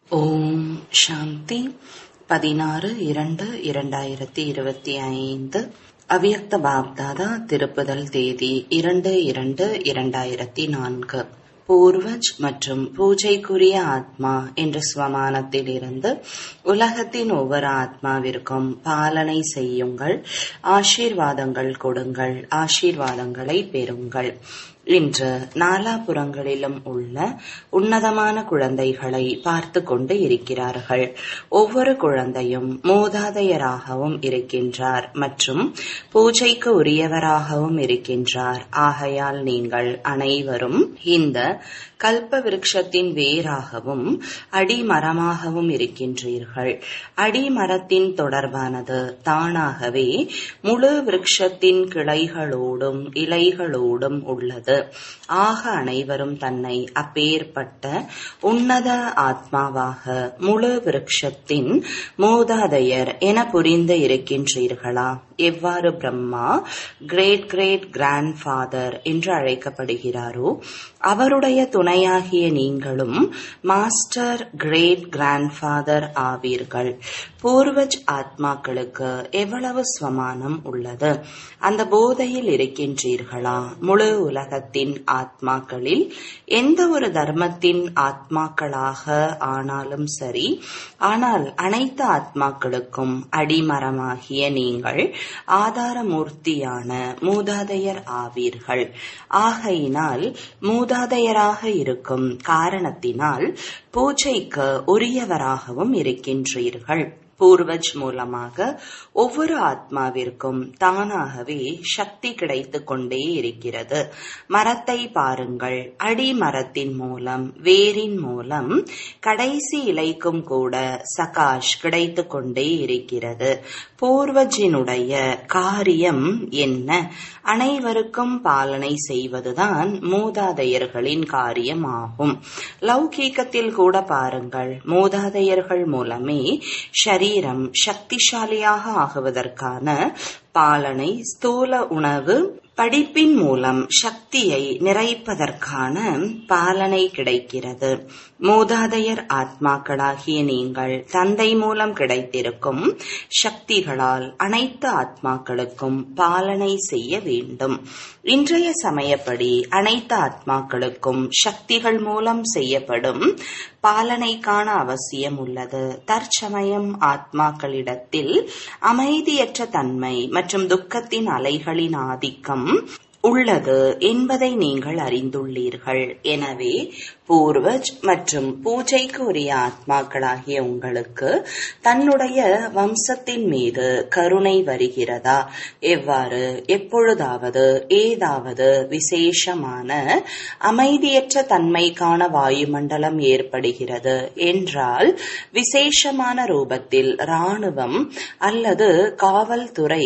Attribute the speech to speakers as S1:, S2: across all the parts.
S1: ஓம் சாந்தி பதினாறு இரண்டு இரண்டாயிரத்தி இருபத்தி ஐந்து அவ்யக்த பாப்தாதா திருப்புதல் தேதி இரண்டு இரண்டு இரண்டாயிரத்தி நான்கு பூர்வஜ் மற்றும் பூஜைக்குரிய ஆத்மா என்ற ஸ்வமானத்தில் இருந்து உலகத்தின் ஒவ்வொரு ஆத்மாவிற்கும் பாலனை செய்யுங்கள் ஆசீர்வாதங்கள் கொடுங்கள் ஆசீர்வாதங்களை பெறுங்கள் இன்று நாலாபுறங்களிலும் உள்ள உன்னதமான குழந்தைகளை பார்த்து கொண்டு இருக்கிறார்கள் ஒவ்வொரு குழந்தையும் மூதாதையராகவும் இருக்கின்றார் மற்றும் பூஜைக்கு உரியவராகவும் இருக்கின்றார் ஆகையால் நீங்கள் அனைவரும் இந்த கல்ப விருட்சத்தின் வேராகவும் அடிமரமாகவும் இருக்கின்றீர்கள் அடிமரத்தின் தொடர்பானது தானாகவே முழு விருட்சத்தின் கிளைகளோடும் இலைகளோடும் உள்ளது ஆக அனைவரும் தன்னை அப்பேற்பட்ட உன்னத ஆத்மாவாக முழு விருட்சத்தின் மூதாதையர் என புரிந்து இருக்கின்றீர்களா எவ்வாறு Brahma great great grandfather என்று அழைக்கப்படுகிறாரோ அவருடைய துணையாகிய நீங்களும் மாஸ்டர் கிரேட் கிராண்ட் ஃபாதர் ஆவீர்கள் பூர்வஜ் ஆத்மாக்களுக்கு எவ்வளவு ஸ்வமானம் உள்ளது அந்த போதையில் இருக்கின்றீர்களா முழு உலகத்தின் ஆத்மாக்களில் எந்த ஒரு தர்மத்தின் ஆத்மாக்களாக ஆனாலும் சரி ஆனால் அனைத்து ஆத்மாக்களுக்கும் அடிமரமாகிய நீங்கள் ஆதாரமூர்த்தியான மூதாதையர் ஆவீர்கள் ஆகையினால் மூதாதையராக இருக்கும் காரணத்தினால் பூஜைக்கு உரியவராகவும் இருக்கின்றீர்கள் பூர்வஜ் மூலமாக ஒவ்வொரு ஆத்மாவிற்கும் தானாகவே சக்தி கிடைத்துக் கொண்டே இருக்கிறது மரத்தை பாருங்கள் அடிமரத்தின் மூலம் வேரின் மூலம் கடைசி இலைக்கும் கூட சகாஷ் கிடைத்துக் கொண்டே இருக்கிறது பூர்வஜினுடைய காரியம் என்ன அனைவருக்கும் பாலனை செய்வதுதான் மூதாதையர்களின் காரியம் ஆகும் லௌகீகத்தில் கூட பாருங்கள் மூதாதையர்கள் மூலமே சரீரம் சக்திசாலியாக ஆகுவதற்கான பாலனை ஸ்தூல உணவு படிப்பின் மூலம் சக்தியை நிறைப்பதற்கான பாலனை கிடைக்கிறது மூதாதையர் ஆத்மாக்களாகிய நீங்கள் தந்தை மூலம் கிடைத்திருக்கும் சக்திகளால் அனைத்து ஆத்மாக்களுக்கும் பாலனை செய்ய வேண்டும் இன்றைய சமயப்படி அனைத்து ஆத்மாக்களுக்கும் சக்திகள் மூலம் செய்யப்படும் பாலனைக்கான அவசியம் உள்ளது தற்சமயம் ஆத்மாக்களிடத்தில் அமைதியற்ற தன்மை மற்றும் துக்கத்தின் அலைகளின் ஆதிக்கம் உள்ளது என்பதை நீங்கள் அறிந்துள்ளீர்கள் எனவே பூர்வஜ் மற்றும் பூஜைக்கு உரிய ஆத்மாக்களாகிய உங்களுக்கு தன்னுடைய வம்சத்தின் மீது கருணை வருகிறதா எவ்வாறு எப்பொழுதாவது ஏதாவது விசேஷமான அமைதியற்ற தன்மைக்கான வாயுமண்டலம் ஏற்படுகிறது என்றால் விசேஷமான ரூபத்தில் ராணுவம் அல்லது காவல்துறை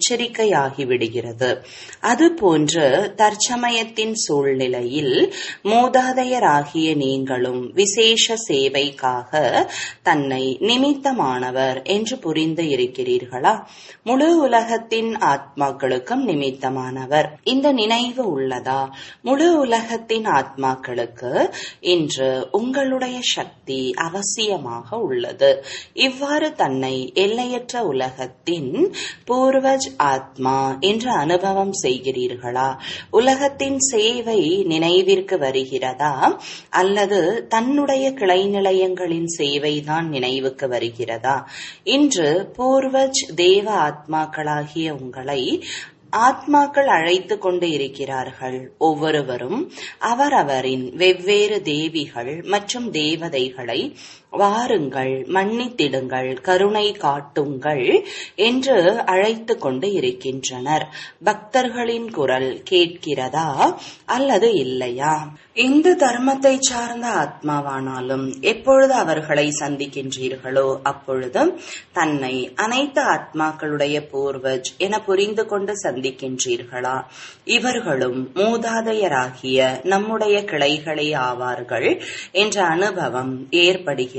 S1: எச்சரிக்கையாகிவிடுகிறது அதுபோன்று தற்சமயத்தின் சூழ்நிலையில் மூதாதையராகி ஆகிய நீங்களும் விசேஷ சேவைக்காக தன்னை நிமித்தமானவர் என்று புரிந்து இருக்கிறீர்களா முழு உலகத்தின் ஆத்மாக்களுக்கும் நிமித்தமானவர் இந்த நினைவு உள்ளதா முழு உலகத்தின் ஆத்மாக்களுக்கு இன்று உங்களுடைய சக்தி அவசியமாக உள்ளது இவ்வாறு தன்னை எல்லையற்ற உலகத்தின் பூர்வஜ் ஆத்மா என்று அனுபவம் செய்கிறீர்களா உலகத்தின் சேவை நினைவிற்கு வருகிறதா அல்லது தன்னுடைய கிளை நிலையங்களின் சேவைதான் நினைவுக்கு வருகிறதா இன்று பூர்வஜ் தேவ ஆத்மாக்களாகிய உங்களை ஆத்மாக்கள் அழைத்து கொண்டு இருக்கிறார்கள் ஒவ்வொருவரும் அவரவரின் வெவ்வேறு தேவிகள் மற்றும் தேவதைகளை வாருங்கள் மன்னித்திடுங்கள் கருணை காட்டுங்கள் என்று அழைத்து கொண்டு இருக்கின்றனர் பக்தர்களின் குரல் கேட்கிறதா அல்லது இல்லையா எந்த தர்மத்தை சார்ந்த ஆத்மாவானாலும் எப்பொழுது அவர்களை சந்திக்கின்றீர்களோ அப்பொழுது தன்னை அனைத்து ஆத்மாக்களுடைய பூர்வஜ் என புரிந்து கொண்டு சந்திக்கின்றீர்களா இவர்களும் மூதாதையராகிய நம்முடைய கிளைகளே ஆவார்கள் என்ற அனுபவம் ஏற்படுகிறது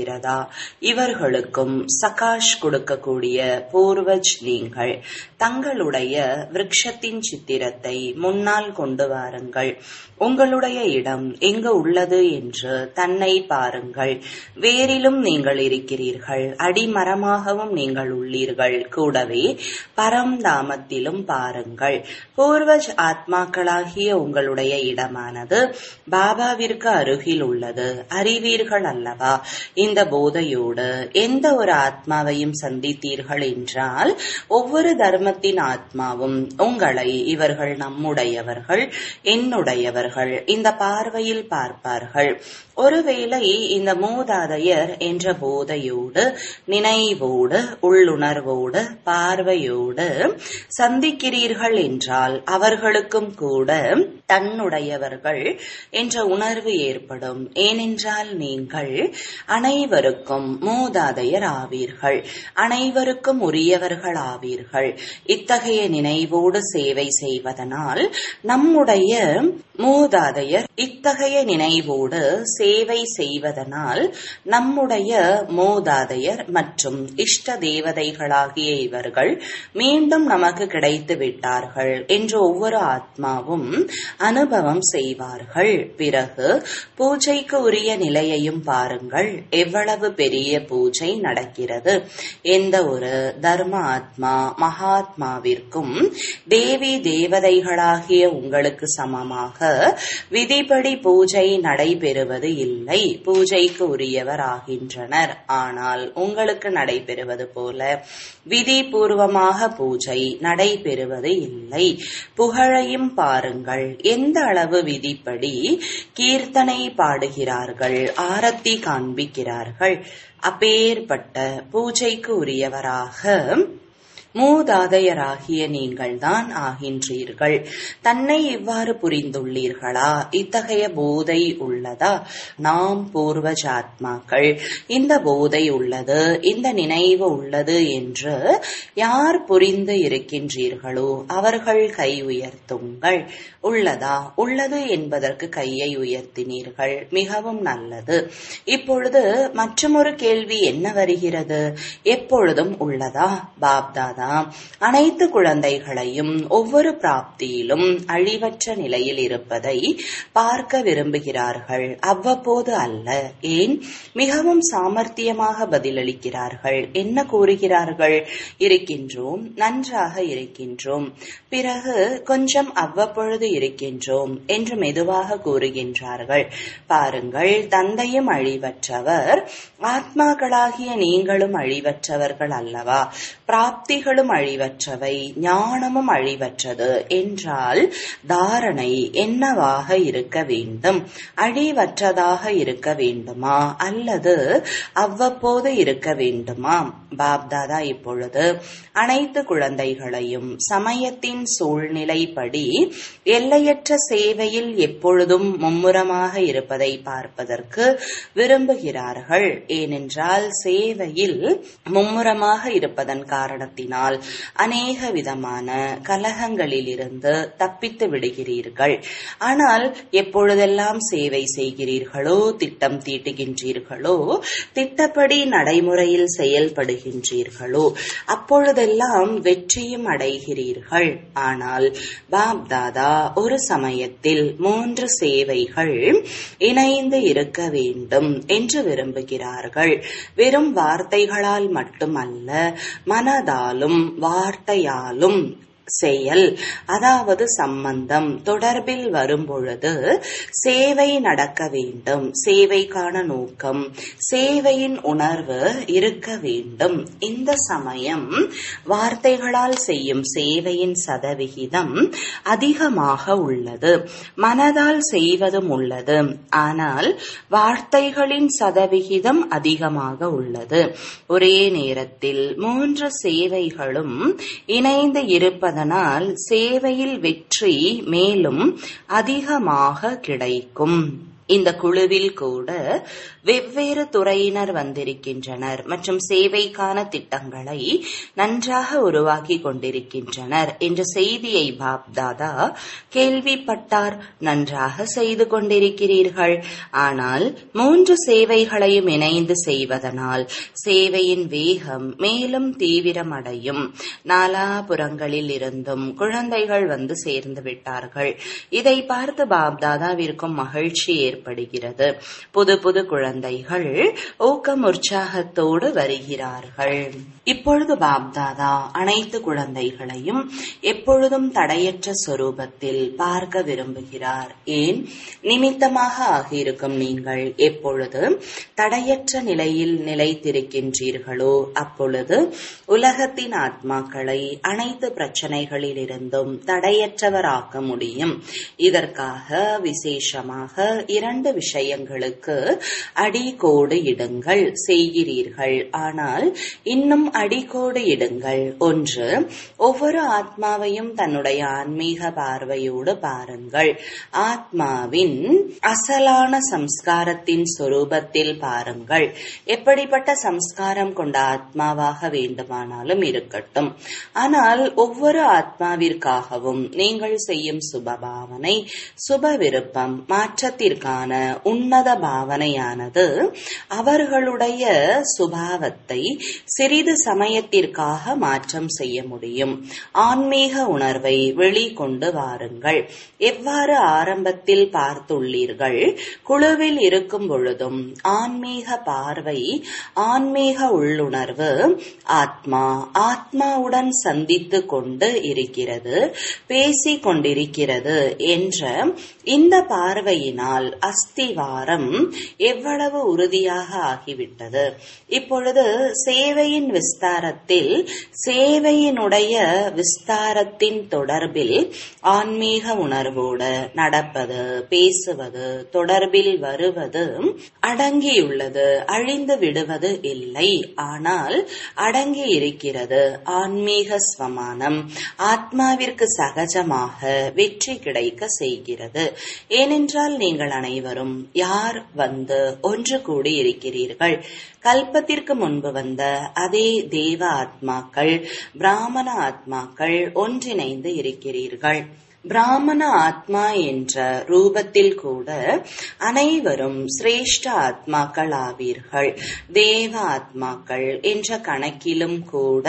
S1: இருக்கிறதா இவர்களுக்கும் சகாஷ் கொடுக்கக்கூடிய பூர்வஜ் நீங்கள் தங்களுடைய விருட்சத்தின் சித்திரத்தை முன்னால் கொண்டு வாருங்கள் உங்களுடைய இடம் எங்கு உள்ளது என்று தன்னை பாருங்கள் வேரிலும் நீங்கள் இருக்கிறீர்கள் அடிமரமாகவும் நீங்கள் உள்ளீர்கள் கூடவே பரம்தாமத்திலும் பாருங்கள் பூர்வஜ் ஆத்மாக்களாகிய உங்களுடைய இடமானது பாபாவிற்கு அருகில் உள்ளது அறிவீர்கள் அல்லவா இந்த போதையோடு எந்த ஒரு ஆத்மாவையும் சந்தித்தீர்கள் என்றால் ஒவ்வொரு தர்மத்தின் ஆத்மாவும் உங்களை இவர்கள் நம்முடையவர்கள் என்னுடையவர்கள் இந்த பார்வையில் பார்ப்பார்கள் ஒருவேளை இந்த மூதாதையர் என்ற போதையோடு நினைவோடு உள்ளுணர்வோடு பார்வையோடு சந்திக்கிறீர்கள் என்றால் அவர்களுக்கும் கூட தன்னுடையவர்கள் என்ற உணர்வு ஏற்படும் ஏனென்றால் நீங்கள் அனைவருக்கும் மூதாதையர் ஆவீர்கள் அனைவருக்கும் உரியவர்கள் ஆவீர்கள் இத்தகைய நினைவோடு சேவை செய்வதனால் நம்முடைய மூதாதையர் இத்தகைய நினைவோடு சேவை செய்வதனால் நம்முடைய மூதாதையர் மற்றும் இஷ்ட தேவதைகளாகிய இவர்கள் மீண்டும் நமக்கு கிடைத்து விட்டார்கள் என்று ஒவ்வொரு ஆத்மாவும் அனுபவம் செய்வார்கள் பிறகு பூஜைக்கு உரிய நிலையையும் பாருங்கள் எவ்வளவு பெரிய பூஜை நடக்கிறது எந்த ஒரு தர்ம ஆத்மா மகாத்மாவிற்கும் தேவி தேவதைகளாகிய உங்களுக்கு சமமாக விதிப்படி பூஜை நடைபெறுவது இல்லை பூஜைக்கு உரியவர் ஆகின்றனர் ஆனால் உங்களுக்கு நடைபெறுவது போல விதிபூர்வமாக பூஜை நடைபெறுவது இல்லை புகழையும் பாருங்கள் எந்த அளவு விதிப்படி கீர்த்தனை பாடுகிறார்கள் ஆரத்தி காண்பிக்கிறார்கள் அப்பேற்பட்ட பூஜைக்கு உரியவராக மூதாதையராகிய நீங்கள்தான் ஆகின்றீர்கள் தன்னை இவ்வாறு புரிந்துள்ளீர்களா இத்தகைய போதை உள்ளதா நாம் பூர்வஜாத்மாக்கள் இந்த போதை உள்ளது இந்த நினைவு உள்ளது என்று யார் புரிந்து இருக்கின்றீர்களோ அவர்கள் கை உயர்த்துங்கள் உள்ளதா உள்ளது என்பதற்கு கையை உயர்த்தினீர்கள் மிகவும் நல்லது இப்பொழுது மற்றொரு கேள்வி என்ன வருகிறது எப்பொழுதும் உள்ளதா பாப்தாதா அனைத்து குழந்தைகளையும் ஒவ்வொரு பிராப்தியிலும் அழிவற்ற நிலையில் இருப்பதை பார்க்க விரும்புகிறார்கள் அவ்வப்போது அல்ல ஏன் மிகவும் சாமர்த்தியமாக பதிலளிக்கிறார்கள் என்ன கூறுகிறார்கள் இருக்கின்றோம் நன்றாக இருக்கின்றோம் பிறகு கொஞ்சம் அவ்வப்பொழுது இருக்கின்றோம் என்று மெதுவாக கூறுகின்றார்கள் பாருங்கள் தந்தையும் அழிவற்றவர் ஆத்மாக்களாகிய நீங்களும் அழிவற்றவர்கள் அல்லவா பிராப்திகளும் அழிவற்றவை ஞானமும் அழிவற்றது என்றால் தாரணை என்னவாக இருக்க வேண்டும் அழிவற்றதாக இருக்க வேண்டுமா அல்லது அவ்வப்போது இருக்க வேண்டுமா பாப்தாதா இப்பொழுது அனைத்து குழந்தைகளையும் சமயத்தின் சூழ்நிலைப்படி எல்லையற்ற சேவையில் எப்பொழுதும் மும்முரமாக இருப்பதை பார்ப்பதற்கு விரும்புகிறார்கள் ஏனென்றால் சேவையில் மும்முரமாக இருப்பதன் காரணத்தினால் அநேக விதமான கலகங்களிலிருந்து தப்பித்து விடுகிறீர்கள் ஆனால் எப்பொழுதெல்லாம் சேவை செய்கிறீர்களோ திட்டம் தீட்டுகின்றீர்களோ திட்டப்படி நடைமுறையில் செயல்படுகின்றீர்களோ அப்பொழுதெல்லாம் வெற்றியும் அடைகிறீர்கள் ஆனால் பாப் தாதா ஒரு சமயத்தில் மூன்று சேவைகள் இணைந்து இருக்க வேண்டும் என்று விரும்புகிறார்கள் வெறும் வார்த்தைகளால் மட்டுமல்ல மனதாலும் வார்த்தையாலும் செயல் அதாவது சம்பந்தம் தொடர்பில் வரும்பொழுது சேவை நடக்க வேண்டும் சேவைக்கான நோக்கம் சேவையின் உணர்வு இருக்க வேண்டும் இந்த சமயம் வார்த்தைகளால் செய்யும் சேவையின் சதவிகிதம் அதிகமாக உள்ளது மனதால் செய்வதும் உள்ளது ஆனால் வார்த்தைகளின் சதவிகிதம் அதிகமாக உள்ளது ஒரே நேரத்தில் மூன்று சேவைகளும் இணைந்து இருப்பது அதனால் சேவையில் வெற்றி மேலும் அதிகமாக கிடைக்கும் இந்த குழுவில் கூட வெவ்வேறு துறையினர் வந்திருக்கின்றனர் மற்றும் சேவைக்கான திட்டங்களை நன்றாக உருவாக்கி கொண்டிருக்கின்றனர் என்ற செய்தியை பாப்தாதா கேள்விப்பட்டார் நன்றாக செய்து கொண்டிருக்கிறீர்கள் ஆனால் மூன்று சேவைகளையும் இணைந்து செய்வதனால் சேவையின் வேகம் மேலும் தீவிரமடையும் நாலாபுறங்களில் இருந்தும் குழந்தைகள் வந்து சேர்ந்து விட்டார்கள் இதை பார்த்து பாப்தாதாவிற்கும் மகிழ்ச்சி ஏற்படுகிறது புது புது குழந்தைகள் ஊக்கம் உற்சாகத்தோடு வருகிறார்கள் இப்பொழுது பாப்தாதா அனைத்து குழந்தைகளையும் எப்பொழுதும் தடையற்ற சொரூபத்தில் பார்க்க விரும்புகிறார் ஏன் நிமித்தமாக ஆகியிருக்கும் நீங்கள் எப்பொழுது தடையற்ற நிலையில் நிலைத்திருக்கின்றீர்களோ அப்பொழுது உலகத்தின் ஆத்மாக்களை அனைத்து பிரச்சனைகளிலிருந்தும் தடையற்றவராக்க முடியும் இதற்காக விசேஷமாக இரண்டு விஷயங்களுக்கு அடிகோடு இடுங்கள் செய்கிறீர்கள் ஆனால் இன்னும் அடிகோடு இடுங்கள் ஒன்று ஒவ்வொரு ஆத்மாவையும் தன்னுடைய ஆன்மீக பார்வையோடு பாருங்கள் ஆத்மாவின் அசலான சம்ஸ்காரத்தின் சொரூபத்தில் பாருங்கள் எப்படிப்பட்ட சம்ஸ்காரம் கொண்ட ஆத்மாவாக வேண்டுமானாலும் இருக்கட்டும் ஆனால் ஒவ்வொரு ஆத்மாவிற்காகவும் நீங்கள் செய்யும் சுபபாவனை சுப விருப்பம் மாற்றத்திற்கான உன்னத பாவனையானது அவர்களுடைய சுபாவத்தை சிறிது சமயத்திற்காக மாற்றம் செய்ய முடியும் ஆன்மீக உணர்வை வெளிக்கொண்டு வாருங்கள் எவ்வாறு ஆரம்பத்தில் பார்த்துள்ளீர்கள் குழுவில் இருக்கும் பொழுதும் ஆன்மீக பார்வை ஆன்மீக உள்ளுணர்வு ஆத்மா ஆத்மாவுடன் சந்தித்து கொண்டு இருக்கிறது பேசிக் கொண்டிருக்கிறது என்ற இந்த பார்வையினால் அஸ்திவாரம் எவ்வளவு உறுதியாக ஆகிவிட்டது இப்பொழுது சேவையின் விஸ்தாரத்தில் சேவையினுடைய விஸ்தாரத்தின் தொடர்பில் ஆன்மீக உணர்வோடு நடப்பது பேசுவது தொடர்பில் வருவது அடங்கியுள்ளது அழிந்து விடுவது இல்லை ஆனால் அடங்கி இருக்கிறது ஆன்மீக ஸ்வமானம் ஆத்மாவிற்கு சகஜமாக வெற்றி கிடைக்க செய்கிறது ஏனென்றால் நீங்கள் அனைவரும் யார் வந்து ஒன்று கூடி இருக்கிறீர்கள் கல்பத்திற்கு முன்பு வந்த அதே தேவ ஆத்மாக்கள் பிராமண ஆத்மாக்கள் ஒன்றிணைந்து இருக்கிறீர்கள் பிராமண ஆத்மா என்ற ரூபத்தில் கூட அனைவரும் சிரேஷ்ட ஆத்மாக்கள் ஆவீர்கள் தேவ ஆத்மாக்கள் என்ற கணக்கிலும் கூட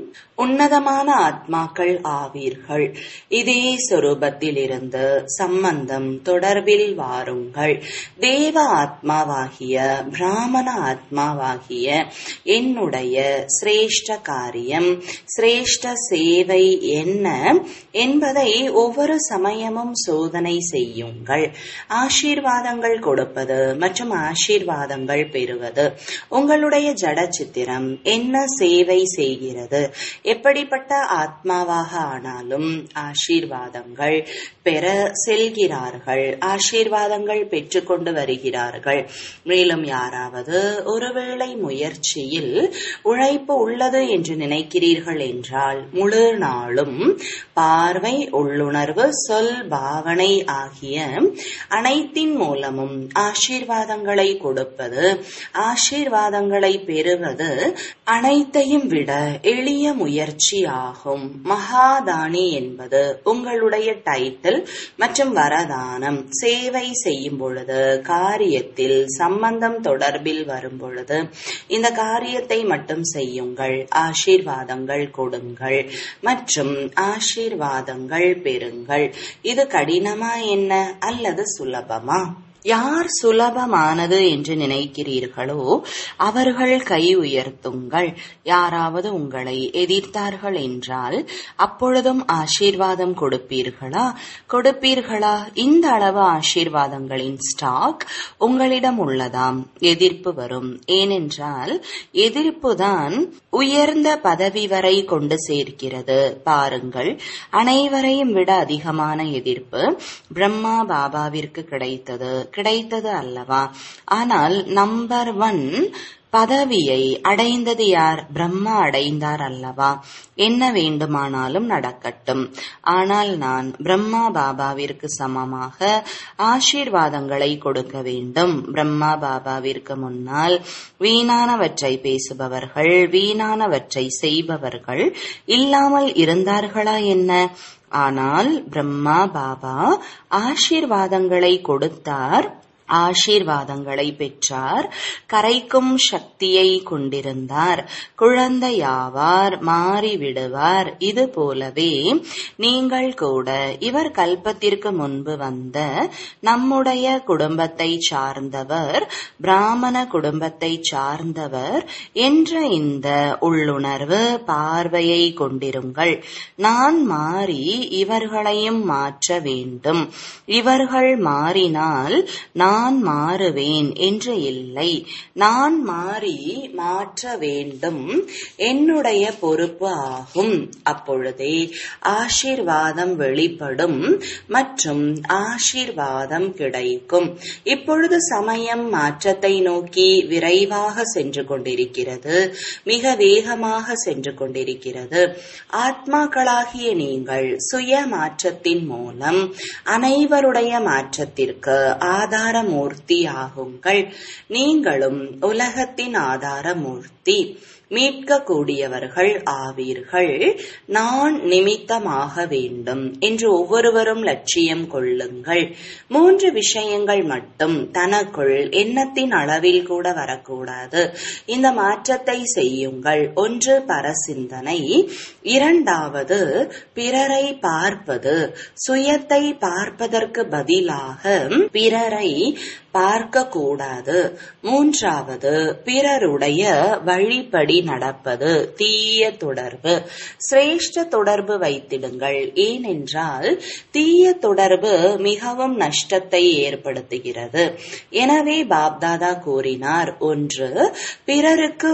S1: உன்னதமான ஆத்மாக்கள் ஆவீர்கள் இதே சொரூபத்தில் இருந்து சம்பந்தம் தொடர்பில் வாருங்கள் தேவ ஆத்மாவாகிய பிராமண ஆத்மாவாகிய என்னுடைய சிரேஷ்ட காரியம் சிரேஷ்ட சேவை என்ன என்பதை ஒவ்வொரு சமயமும் சோதனை செய்யுங்கள் ஆசீர்வாதங்கள் கொடுப்பது மற்றும் ஆசீர்வாதங்கள் பெறுவது உங்களுடைய ஜட சித்திரம் என்ன சேவை செய்கிறது எப்படிப்பட்ட ஆத்மாவாக ஆனாலும் ஆசீர்வாதங்கள் பெற செல்கிறார்கள் ஆசீர்வாதங்கள் பெற்றுக்கொண்டு வருகிறார்கள் மேலும் யாராவது ஒருவேளை முயற்சியில் உழைப்பு உள்ளது என்று நினைக்கிறீர்கள் என்றால் முழு நாளும் பார்வை உள்ளுணர்வு சொல் பாவனை ஆகிய அனைத்தின் மூலமும் ஆசீர்வாதங்களை கொடுப்பது ஆசீர்வாதங்களை பெறுவது அனைத்தையும் விட எளிய முயற்சி ஆகும் மகாதானி என்பது உங்களுடைய டைட்டில் மற்றும் வரதானம் சேவை செய்யும் பொழுது காரியத்தில் சம்பந்தம் தொடர்பில் வரும் பொழுது இந்த காரியத்தை மட்டும் செய்யுங்கள் ஆசீர்வாதங்கள் கொடுங்கள் மற்றும் ஆசீர்வாதங்கள் பெறுங்கள் இது கடினமா என்ன அல்லது சுலபமா யார் சுலபமானது என்று நினைக்கிறீர்களோ அவர்கள் கை உயர்த்துங்கள் யாராவது உங்களை எதிர்த்தார்கள் என்றால் அப்பொழுதும் ஆசீர்வாதம் கொடுப்பீர்களா கொடுப்பீர்களா இந்த அளவு ஆசீர்வாதங்களின் ஸ்டாக் உங்களிடம் உள்ளதாம் எதிர்ப்பு வரும் ஏனென்றால் எதிர்ப்பு தான் உயர்ந்த பதவி வரை கொண்டு சேர்க்கிறது பாருங்கள் அனைவரையும் விட அதிகமான எதிர்ப்பு பிரம்மா பாபாவிற்கு கிடைத்தது கிடைத்தது அல்லவா ஆனால் நம்பர் ஒன் பதவியை அடைந்தது யார் பிரம்மா அடைந்தார் அல்லவா என்ன வேண்டுமானாலும் நடக்கட்டும் ஆனால் நான் பிரம்மா பாபாவிற்கு சமமாக ஆசீர்வாதங்களை கொடுக்க வேண்டும் பிரம்மா பாபாவிற்கு முன்னால் வீணானவற்றை பேசுபவர்கள் வீணானவற்றை செய்பவர்கள் இல்லாமல் இருந்தார்களா என்ன ஆனால் பிரம்மா பாபா ஆசீர்வாதங்களை கொடுத்தார் ஆசீர்வாதங்களை பெற்றார் கரைக்கும் சக்தியை கொண்டிருந்தார் குழந்தையாவார் மாறிவிடுவார் இது போலவே நீங்கள் கூட இவர் கல்பத்திற்கு முன்பு வந்த நம்முடைய குடும்பத்தை சார்ந்தவர் பிராமண குடும்பத்தை சார்ந்தவர் என்ற இந்த உள்ளுணர்வு பார்வையை கொண்டிருங்கள் நான் மாறி இவர்களையும் மாற்ற வேண்டும் இவர்கள் மாறினால் நான் நான் மாறுவேன் என்று இல்லை நான் மாறி மாற்ற வேண்டும் என்னுடைய பொறுப்பு ஆகும் அப்பொழுதே ஆசீர்வாதம் வெளிப்படும் மற்றும் ஆசீர்வாதம் கிடைக்கும் இப்பொழுது சமயம் மாற்றத்தை நோக்கி விரைவாக சென்று கொண்டிருக்கிறது மிக வேகமாக சென்று கொண்டிருக்கிறது ஆத்மாக்களாகிய நீங்கள் சுய மாற்றத்தின் மூலம் அனைவருடைய மாற்றத்திற்கு ஆதார மூர்த்தி ஆகுங்கள் நீங்களும் உலகத்தின் ஆதாரமூர்த்தி மீட்கக்கூடியவர்கள் ஆவீர்கள் நான் நிமித்தமாக வேண்டும் என்று ஒவ்வொருவரும் லட்சியம் கொள்ளுங்கள் மூன்று விஷயங்கள் மட்டும் தனக்குள் எண்ணத்தின் அளவில் கூட வரக்கூடாது இந்த மாற்றத்தை செய்யுங்கள் ஒன்று பரசிந்தனை இரண்டாவது பிறரை பார்ப்பது சுயத்தை பார்ப்பதற்கு பதிலாக பிறரை பார்க்க கூடாது மூன்றாவது பிறருடைய வழிப்படி நடப்பது தீய தொடர்பு சிரேஷ்ட தொடர்பு வைத்திடுங்கள் ஏனென்றால் தீய தொடர்பு மிகவும் நஷ்டத்தை ஏற்படுத்துகிறது எனவே பாப்தாதா கூறினார் ஒன்று பிறருக்கு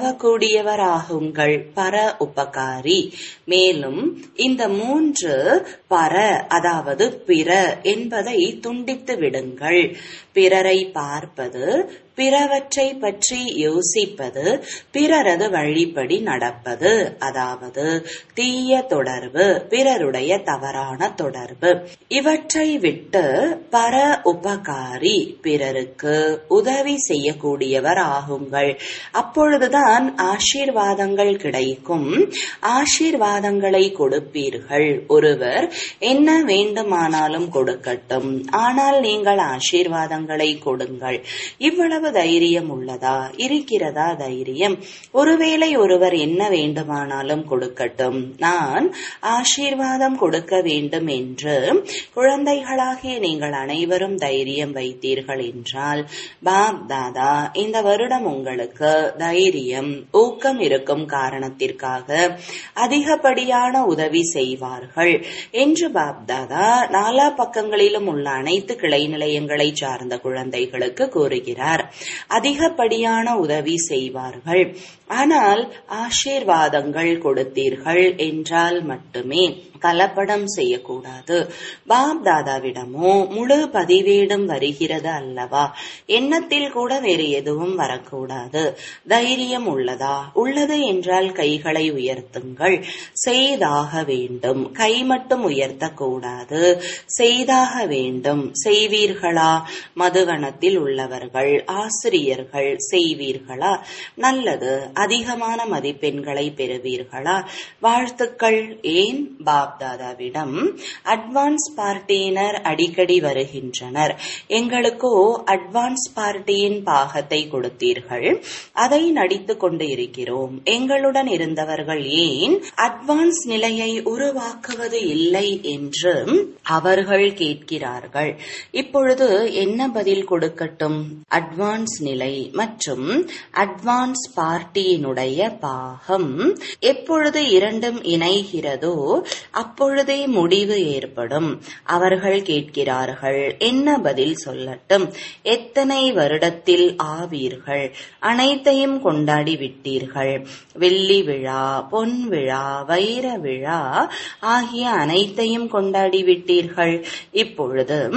S1: உதவக்கூடியவராகுங்கள் பர உபகாரி மேலும் இந்த மூன்று பர அதாவது பிற என்பதை துண்டித்து விடுங்கள் பிறரை பார்ப்பது பிறவற்றை பற்றி யோசிப்பது பிறரது வழிப்படி நடப்பது அதாவது தீய தொடர்பு பிறருடைய தவறான தொடர்பு இவற்றை விட்டு பர உபகாரி பிறருக்கு உதவி செய்யக்கூடியவர் ஆகுங்கள் அப்பொழுதுதான் ஆசீர்வாதங்கள் கிடைக்கும் ஆசீர்வாதங்களை கொடுப்பீர்கள் ஒருவர் என்ன வேண்டுமானாலும் கொடுக்கட்டும் ஆனால் நீங்கள் ஆசீர்வாதங்களை கொடுங்கள் இவ்வளவு தைரியம் உள்ளதா இருக்கிறதா தைரியம் ஒருவேளை ஒருவர் என்ன வேண்டுமானாலும் கொடுக்கட்டும் நான் ஆசீர்வாதம் கொடுக்க வேண்டும் என்று குழந்தைகளாகிய நீங்கள் அனைவரும் தைரியம் வைத்தீர்கள் என்றால் பாப் தாதா இந்த வருடம் உங்களுக்கு தைரியம் ஊக்கம் இருக்கும் காரணத்திற்காக அதிகப்படியான உதவி செய்வார்கள் என்று பாப்தாதா நாலா பக்கங்களிலும் உள்ள அனைத்து கிளை நிலையங்களை சார்ந்த குழந்தைகளுக்கு கூறுகிறார் அதிகப்படியான உதவி செய்வார்கள் ஆனால் ஆசீர்வாதங்கள் கொடுத்தீர்கள் என்றால் மட்டுமே கலப்படம் செய்யக்கூடாது பாப் தாதாவிடமோ முழு பதிவேடும் வருகிறது அல்லவா எண்ணத்தில் கூட வேறு எதுவும் வரக்கூடாது தைரியம் உள்ளதா உள்ளது என்றால் கைகளை உயர்த்துங்கள் செய்தாக வேண்டும் கை மட்டும் உயர்த்தக்கூடாது செய்தாக வேண்டும் செய்வீர்களா மதுவனத்தில் உள்ளவர்கள் ஆசிரியர்கள் செய்வீர்களா நல்லது அதிகமான மதிப்பெண்களை பெறுவீர்களா வாழ்த்துக்கள் ஏன் பாப் பாப்தாதாவிடம் அட்வான்ஸ் பார்ட்டியினர் அடிக்கடி வருகின்றனர் எங்களுக்கோ அட்வான்ஸ் பார்ட்டியின் பாகத்தை கொடுத்தீர்கள் அதை நடித்துக் கொண்டு இருக்கிறோம் எங்களுடன் இருந்தவர்கள் ஏன் அட்வான்ஸ் நிலையை உருவாக்குவது இல்லை என்று அவர்கள் கேட்கிறார்கள் இப்பொழுது என்ன பதில் கொடுக்கட்டும் அட்வான்ஸ் நிலை மற்றும் அட்வான்ஸ் பார்ட்டியினுடைய பாகம் எப்பொழுது இரண்டும் இணைகிறதோ அப்பொழுதே முடிவு ஏற்படும் அவர்கள் கேட்கிறார்கள் என்ன பதில் சொல்லட்டும் எத்தனை வருடத்தில் ஆவீர்கள் அனைத்தையும் கொண்டாடி விட்டீர்கள் வெள்ளி விழா பொன் விழா வைர விழா ஆகிய அனைத்தையும் கொண்டாடி விட்டீர்கள் இப்பொழுது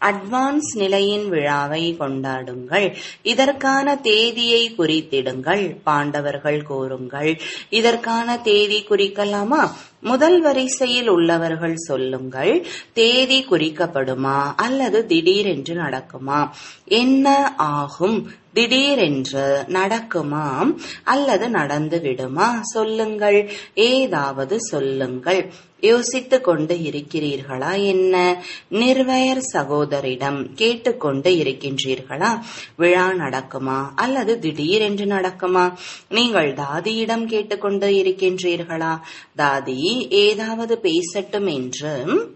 S1: அட்வான்ஸ் நிலையின் விழாவை கொண்டாடுங்கள் இதற்கான தேதியை குறித்திடுங்கள் பாண்டவர்கள் கூறுங்கள் இதற்கான தேதி குறிக்கலாமா முதல் வரிசையில் உள்ளவர்கள் சொல்லுங்கள் தேதி குறிக்கப்படுமா அல்லது திடீரென்று நடக்குமா என்ன ஆகும் திடீரென்று நடக்குமா அல்லது நடந்து விடுமா சொல்லுங்கள் ஏதாவது சொல்லுங்கள் யோசித்துக் கொண்டு இருக்கிறீர்களா என்ன நிர்வயர் சகோதரிடம் கேட்டுக்கொண்டு இருக்கின்றீர்களா விழா நடக்குமா அல்லது திடீரென்று நடக்குமா நீங்கள் தாதியிடம் கேட்டுக்கொண்டு இருக்கின்றீர்களா தாதி ஏதாவது பேசட்டும் என்று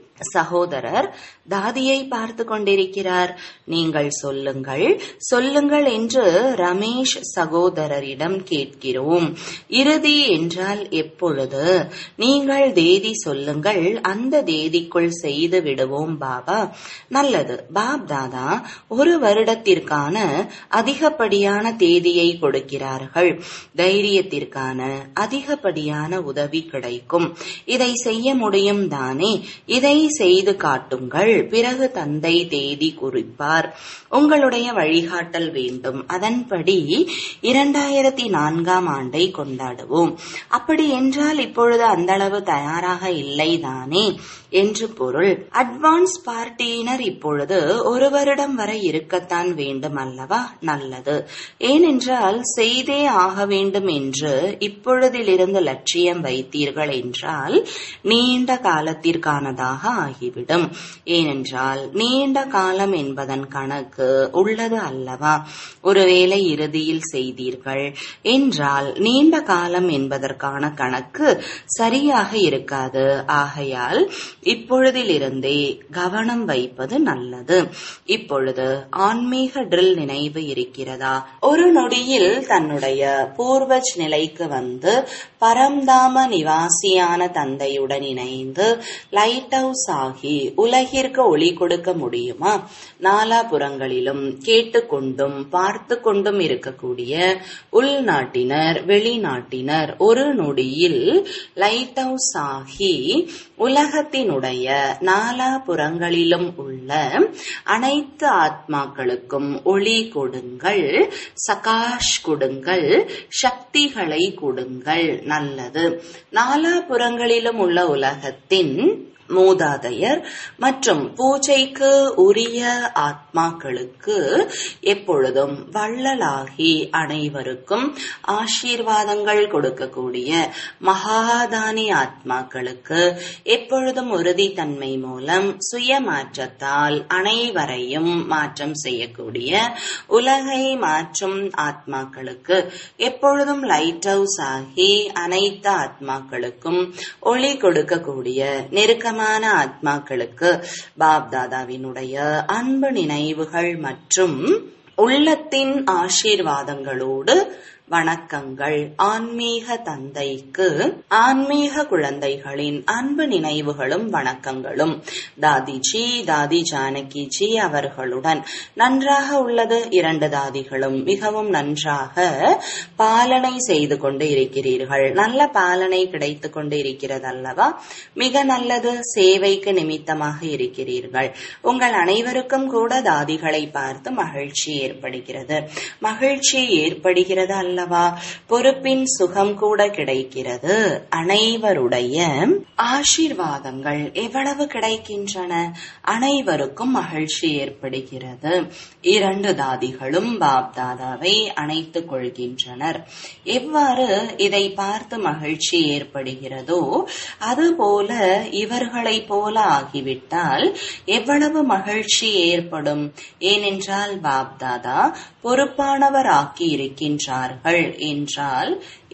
S1: சகோதரர் தாதியை பார்த்து கொண்டிருக்கிறார் நீங்கள் சொல்லுங்கள் சொல்லுங்கள் என்று ரமேஷ் சகோதரரிடம் கேட்கிறோம் இறுதி என்றால் எப்பொழுது நீங்கள் தேதி சொல்லுங்கள் அந்த தேதிக்குள் செய்து விடுவோம் பாபா நல்லது பாப் தாதா ஒரு வருடத்திற்கான அதிகப்படியான தேதியை கொடுக்கிறார்கள் தைரியத்திற்கான அதிகப்படியான உதவி கிடைக்கும் இதை செய்ய முடியும் தானே இதை செய்து காட்டுங்கள் பிறகு தந்தை தேதி குறிப்பார் உங்களுடைய வழிகாட்டல் வேண்டும் அதன்படி இரண்டாயிரத்தி நான்காம் ஆண்டை கொண்டாடுவோம் அப்படி என்றால் இப்பொழுது அந்த அளவு தயாராக இல்லை தானே என்று பொருள் அட்வான்ஸ் பார்ட்டியினர் இப்பொழுது ஒரு வருடம் வரை இருக்கத்தான் வேண்டும் அல்லவா நல்லது ஏனென்றால் செய்தே ஆக வேண்டும் என்று இப்பொழுதிலிருந்து லட்சியம் வைத்தீர்கள் என்றால் நீண்ட காலத்திற்கானதாக ஆகிவிடும் ஏனென்றால் நீண்ட காலம் என்பதன் கணக்கு உள்ளது அல்லவா ஒருவேளை இறுதியில் செய்தீர்கள் என்றால் நீண்ட காலம் என்பதற்கான கணக்கு சரியாக இருக்காது ஆகையால் இப்பொழுதிலிருந்தே கவனம் வைப்பது நல்லது இப்பொழுது ஆன்மீக ட்ரில் நினைவு இருக்கிறதா ஒரு நொடியில் தன்னுடைய பூர்வஜ் நிலைக்கு வந்து பரம்தாம நிவாசியான தந்தையுடன் இணைந்து லைட் ஹவுஸ் ஆகி உலகிற்கு ஒளி கொடுக்க முடியுமா நாலாபுறங்களிலும் கேட்டுக்கொண்டும் பார்த்து கொண்டும் இருக்கக்கூடிய உள்நாட்டினர் வெளிநாட்டினர் ஒரு நொடியில் லைட் ஹவுஸ் ஆகி உலகத்தினுடைய நாலாபுறங்களிலும் உள்ள அனைத்து ஆத்மாக்களுக்கும் ஒளி கொடுங்கள் சகாஷ் கொடுங்கள் சக்திகளை கொடுங்கள் நல்லது நாலாபுறங்களிலும் உள்ள உலகத்தின் மூதாதையர் மற்றும் பூஜைக்கு உரிய ஆத்மாக்களுக்கு எப்பொழுதும் வள்ளலாகி அனைவருக்கும் ஆசீர்வாதங்கள் கொடுக்கக்கூடிய மகாதானி ஆத்மாக்களுக்கு எப்பொழுதும் உறுதித்தன்மை மூலம் சுய மாற்றத்தால் அனைவரையும் மாற்றம் செய்யக்கூடிய உலகை மாற்றும் ஆத்மாக்களுக்கு எப்பொழுதும் லைட் ஹவுஸ் ஆகி அனைத்து ஆத்மாக்களுக்கும் ஒளி கொடுக்கக்கூடிய நெருக்கமான ஆத்மாக்களுக்கு பாப் தாதாவினுடைய அன்பு நினைவுகள் மற்றும் உள்ளத்தின் ஆசீர்வாதங்களோடு வணக்கங்கள் ஆன்மீக தந்தைக்கு ஆன்மீக குழந்தைகளின் அன்பு நினைவுகளும் வணக்கங்களும் தாதிஜி தாதி ஜானகிஜி அவர்களுடன் நன்றாக உள்ளது இரண்டு தாதிகளும் மிகவும் நன்றாக பாலனை செய்து கொண்டு இருக்கிறீர்கள் நல்ல பாலனை கிடைத்து கொண்டு இருக்கிறது அல்லவா மிக நல்லது சேவைக்கு நிமித்தமாக இருக்கிறீர்கள் உங்கள் அனைவருக்கும் கூட தாதிகளை பார்த்து மகிழ்ச்சி ஏற்படுகிறது மகிழ்ச்சி ஏற்படுகிறது அல்ல அல்லவா பொறுப்பின் சுகம் கூட கிடைக்கிறது அனைவருடைய ஆசீர்வாதங்கள் எவ்வளவு கிடைக்கின்றன அனைவருக்கும் மகிழ்ச்சி ஏற்படுகிறது இரண்டு தாதிகளும் பாப் தாதாவை அணைத்துக் கொள்கின்றனர் எவ்வாறு இதை பார்த்து மகிழ்ச்சி ஏற்படுகிறதோ அதுபோல இவர்களை போல ஆகிவிட்டால் எவ்வளவு மகிழ்ச்சி ஏற்படும் ஏனென்றால் பாப் தாதா பொறுப்பானவர் ஆக்கி இருக்கின்றார்கள் என்றால்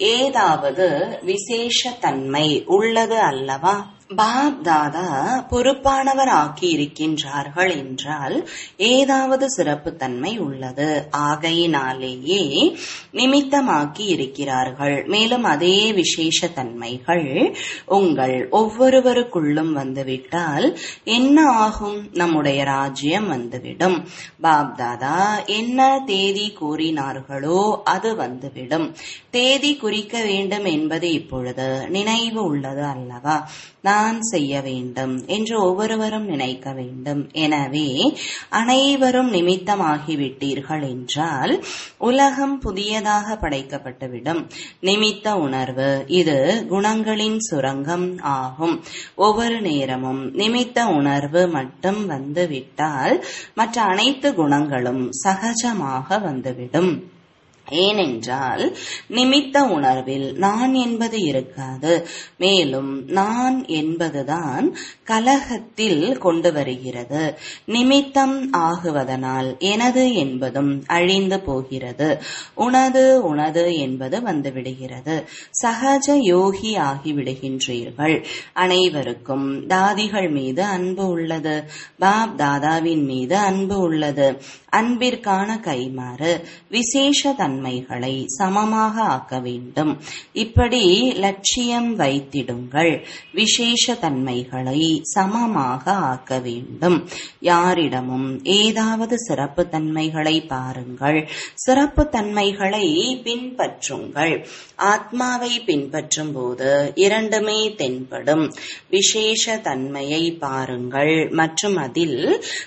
S1: ஏதாவது விசேஷ தன்மை உள்ளது அல்லவா பாப் தாதா பொறுப்பானவர் ஆக்கி இருக்கின்றார்கள் என்றால் ஏதாவது சிறப்பு தன்மை உள்ளது ஆகையினாலேயே நிமித்தமாக்கி இருக்கிறார்கள் மேலும் அதே விசேஷ தன்மைகள் உங்கள் ஒவ்வொருவருக்குள்ளும் வந்துவிட்டால் என்ன ஆகும் நம்முடைய ராஜ்யம் வந்துவிடும் பாப் தாதா என்ன தேதி கூறினார்களோ அது வந்துவிடும் தேதி குறிக்க வேண்டும் என்பது இப்பொழுது நினைவு உள்ளது அல்லவா நான் செய்ய வேண்டும் என்று ஒவ்வொருவரும் நினைக்க வேண்டும் எனவே அனைவரும் நிமித்தமாகிவிட்டீர்கள் என்றால் உலகம் புதியதாக படைக்கப்பட்டுவிடும் நிமித்த உணர்வு இது குணங்களின் சுரங்கம் ஆகும் ஒவ்வொரு நேரமும் நிமித்த உணர்வு மட்டும் வந்துவிட்டால் மற்ற அனைத்து குணங்களும் சகஜமாக வந்துவிடும் ஏனென்றால் நிமித்த உணர்வில் நான் என்பது இருக்காது மேலும் நான் என்பதுதான் கலகத்தில் கொண்டு வருகிறது நிமித்தம் ஆகுவதனால் எனது என்பதும் அழிந்து போகிறது உனது உனது என்பது வந்துவிடுகிறது சகஜ யோகி ஆகிவிடுகின்றீர்கள் அனைவருக்கும் தாதிகள் மீது அன்பு உள்ளது பாப் தாதாவின் மீது அன்பு உள்ளது அன்பிற்கான கைமாறு விசேஷ தன்மைகளை சமமாக ஆக்க வேண்டும் இப்படி லட்சியம் வைத்திடுங்கள் விசேஷ தன்மைகளை சமமாக ஆக்க வேண்டும் யாரிடமும் ஏதாவது சிறப்பு தன்மைகளை பாருங்கள் சிறப்பு தன்மைகளை பின்பற்றுங்கள் ஆத்மாவை பின்பற்றும் போது இரண்டுமே தென்படும் விசேஷ தன்மையை பாருங்கள் மற்றும் அதில்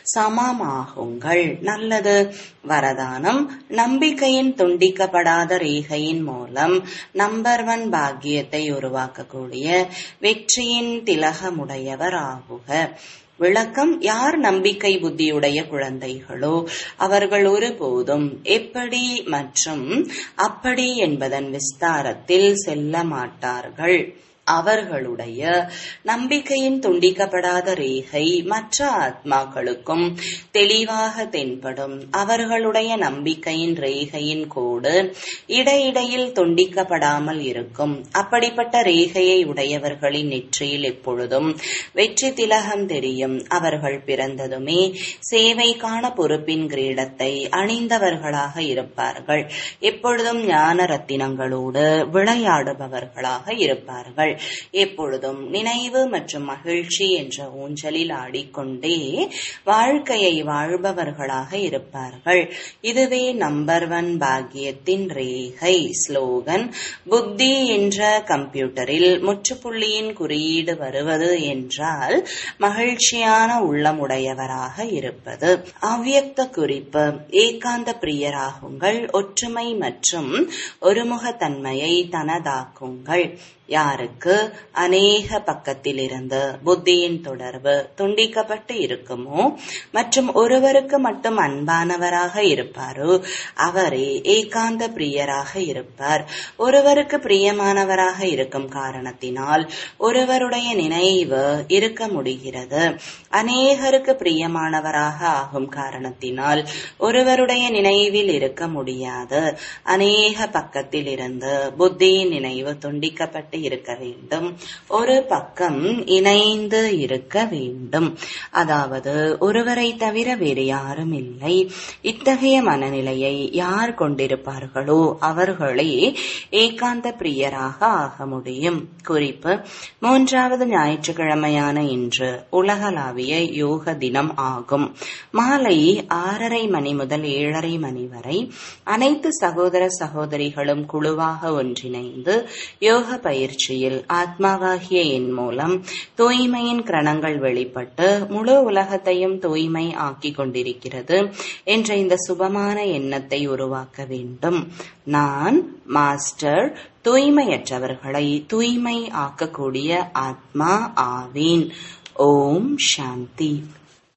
S1: சமமாகுங்கள் நல்லது வரதானம் நம்பிக்கையின் துண்டிக்கப்படாத ரேகையின் மூலம் நம்பர் ஒன் பாக்கியத்தை உருவாக்கக்கூடிய வெற்றியின் திலகமுடையவர் ஆகுக விளக்கம் யார் நம்பிக்கை புத்தியுடைய குழந்தைகளோ அவர்கள் ஒருபோதும் எப்படி மற்றும் அப்படி என்பதன் விஸ்தாரத்தில் செல்ல மாட்டார்கள் அவர்களுடைய நம்பிக்கையின் துண்டிக்கப்படாத ரேகை மற்ற ஆத்மாக்களுக்கும் தெளிவாக தென்படும் அவர்களுடைய நம்பிக்கையின் ரேகையின் கோடு இடையிடையில் துண்டிக்கப்படாமல் இருக்கும் அப்படிப்பட்ட ரேகையை உடையவர்களின் நெற்றியில் எப்பொழுதும் வெற்றி திலகம் தெரியும் அவர்கள் பிறந்ததுமே சேவைக்கான பொறுப்பின் கிரீடத்தை அணிந்தவர்களாக இருப்பார்கள் எப்பொழுதும் ஞான ரத்தினங்களோடு விளையாடுபவர்களாக இருப்பார்கள் எப்பொழுதும் நினைவு மற்றும் மகிழ்ச்சி என்ற ஊஞ்சலில் ஆடிக்கொண்டே வாழ்க்கையை வாழ்பவர்களாக இருப்பார்கள் இதுவே நம்பர் ஒன் பாக்கியத்தின் ரேகை ஸ்லோகன் புத்தி என்ற கம்ப்யூட்டரில் முற்றுப்புள்ளியின் குறியீடு வருவது என்றால் மகிழ்ச்சியான உள்ளமுடையவராக இருப்பது அவ்வியக்த குறிப்பு ஏகாந்த பிரியராகுங்கள் ஒற்றுமை மற்றும் ஒருமுகத்தன்மையை தனதாக்குங்கள் யாருக்கு அநேக பக்கத்திலிருந்து புத்தியின் தொடர்பு துண்டிக்கப்பட்டு இருக்குமோ மற்றும் ஒருவருக்கு மட்டும் அன்பானவராக இருப்பாரோ அவரே ஏகாந்த பிரியராக இருப்பார் ஒருவருக்கு பிரியமானவராக இருக்கும் காரணத்தினால் ஒருவருடைய நினைவு இருக்க முடிகிறது அநேகருக்கு பிரியமானவராக ஆகும் காரணத்தினால் ஒருவருடைய நினைவில் இருக்க முடியாது அநேக பக்கத்தில் இருந்து புத்தியின் நினைவு துண்டிக்கப்பட்டு இருக்க வேண்டும் ஒரு பக்கம் இணைந்து இருக்க வேண்டும் அதாவது ஒருவரை தவிர வேறு யாரும் இல்லை இத்தகைய மனநிலையை யார் கொண்டிருப்பார்களோ அவர்களே ஏகாந்த பிரியராக ஆக முடியும் குறிப்பு மூன்றாவது ஞாயிற்றுக்கிழமையான இன்று உலகளாவிய யோக தினம் ஆகும் மாலை ஆறரை மணி முதல் ஏழரை மணி வரை அனைத்து சகோதர சகோதரிகளும் குழுவாக ஒன்றிணைந்து யோக பயிற்சியில் ஆத்மாவாகிய என் மூலம் தூய்மையின் கிரணங்கள் வெளிப்பட்டு முழு உலகத்தையும் தூய்மை ஆக்கிக் கொண்டிருக்கிறது என்ற இந்த சுபமான எண்ணத்தை உருவாக்க வேண்டும் நான் மாஸ்டர் தூய்மையற்றவர்களை தூய்மை ஆக்கக்கூடிய ஆத்மா ஆவேன் ஓம் சாந்தி